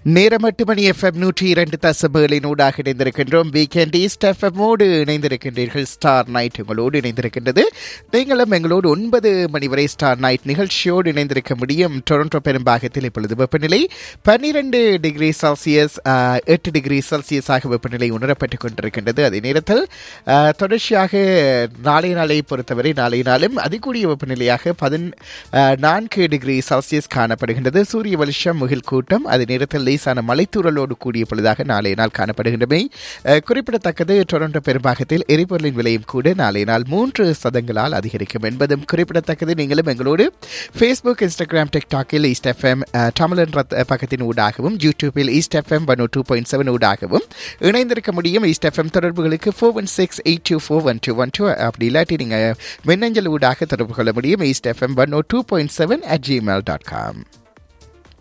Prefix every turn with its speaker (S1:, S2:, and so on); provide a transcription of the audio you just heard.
S1: நேரம் எட்டு மணி எஃப்எம் நூற்றி இரண்டு தசபுகளினூடாக இணைந்திருக்கின்றோம் வீக்கெண்ட் ஈஸ்ட் எஃப்எம்மோடு இணைந்திருக்கின்றீர்கள் ஸ்டார் நைட் உங்களோடு இணைந்திருக்கின்றது நீங்களும் எங்களோடு ஒன்பது மணி வரை ஸ்டார் நைட் நிகழ்ச்சியோடு இணைந்திருக்க முடியும் டொரண்டோ பெரும்பாகத்தில் இப்பொழுது வெப்பநிலை பன்னிரண்டு டிகிரி செல்சியஸ் ஆஹ், எட்டு டிகிரி செல்சியஸாக வெப்பநிலை உணரப்பட்டுக் கொண்டிருக்கின்றது அதே நேரத்தில் ஆஹ், தொடர்ச்சியாக நாளை நாளை பொறுத்தவரை நாளை நாளும் அதிகூடிய வெப்பநிலையாக பதின் ஆஹ், நான்கு டிகிரி செல்சியஸ் காணப்படுகின்றது சூரிய வெளிச்சம் முகில் கூட்டம் அதே நேரத்தில் லேசான மலைத்தூறலோடு கூடிய பொழுதாக நாளைய நாள் காணப்படுகின்றமை அஹ், குறிப்பிடத்தக்கது டொரண்டோ பெரும்பாகத்தில் எரிபொருளின் விலையும் கூட நாளைய நாள் மூன்று சதங்களால் அதிகரிக்கும் என்பதும் குறிப்பிடத்தக்கது நீங்களும் எங்களோடு ஃபேஸ்புக் இன்ஸ்டாகிராம் டிக்டாக்கில் ஈஸ்ட் எஃப்எம் தமிழ் என்ற பக்கத்தின் ஊடாகவும் யூடியூபில் east FM one two point seven ஊடாகவும் இணைந்திருக்க முடியும் ஈஸ்ட் எஃப்எம் தொடர்புகளுக்கு four one six eight two four one two one two அப்படி இல்லாட்டி நீங்கள் மின்னஞ்சல் ஊடாக தொடர்பு கொள்ள முடியும் east FM one two point seven at Gmail dot com